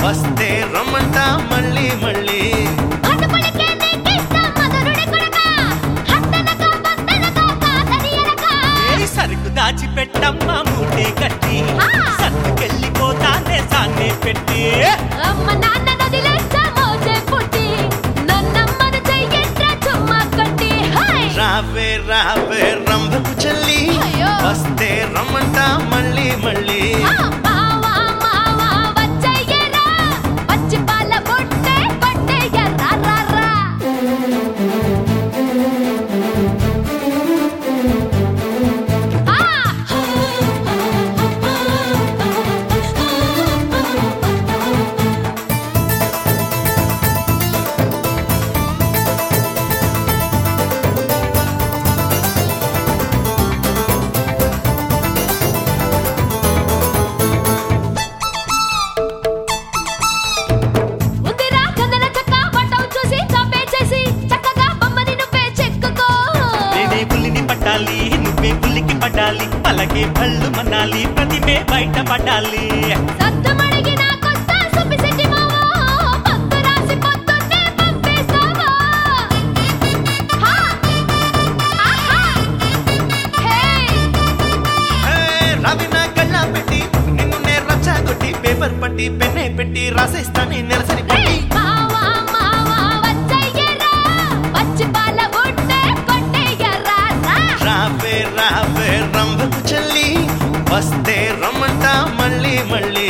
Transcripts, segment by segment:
వస్తే రమ్మంట మళ్ళీ మళ్ళీ అటుపడికే నీకిస్తా మధురుడి కొడకా. హత్తనకా పత్తనకా కాదనియనకా. ఏ సరుకు దాచి పెట్టమ్మ మూటే కట్టి ఆ. సత్తుకెళ్ళిపోతానే సాన్నే పెట్టి అమ్మ నాన్న నదిలేస్తా మోజే పుట్టి. నన్నమ్మను చెయ్యెట్రా చుమ్మా కొట్టి. హై! రావే రావే రంభకు చెల్లి అయ్యో. వస్తే రమ్మంట మళ్ళీ మళ్ళీ ఆ మావా మావా వచ్చేయ్యరా. పచ్చి పాల బుట్టే కొట్టేయ్యరా రా రా. ఉందిరా చందన చక్క పట్టం చూసి చంపేసేసి చక్కగా బొమ్మని నువ్వే చెక్కుకో నేనే పులిని పట్టాలి నువ్వే పులికి పడ్డాలి అలాగే పళ్ళు మనాలి ప్రతిమే బయట పడాలి సద్దుమడిగి నాకొస్తా సుబ్బిశెట్టి మావా పొద్దు రాసి పొద్దున్నే పంపేస్తావా హా ఆహా హే ఏ, రవి నా కళ్ళ పెట్టి నిన్ను నే రచ్చగొట్టి పేపర్ పట్టి పెన్నే పెట్టి రాసేస్తాను నెలసరి పెట్టి మావా మావా వచ్చేయ్యరా పచ్చి పాల బుట్టే కొట్టేయ్యరా రా రావే రావే రంభకు చెల్లి వస్తే రమ్మంట మళ్ళీ మళ్ళీ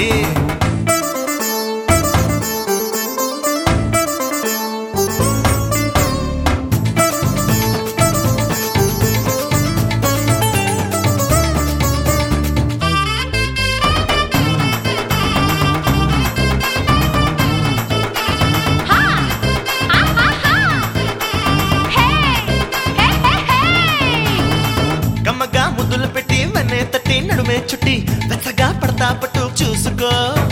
హా ఆహా హే హే హే హే గమ్మగా ముద్దులు పెట్టి వెన్నే తట్టి నడుమే చుట్టి వెచ్చగా పడతా పట్టు చూసుకో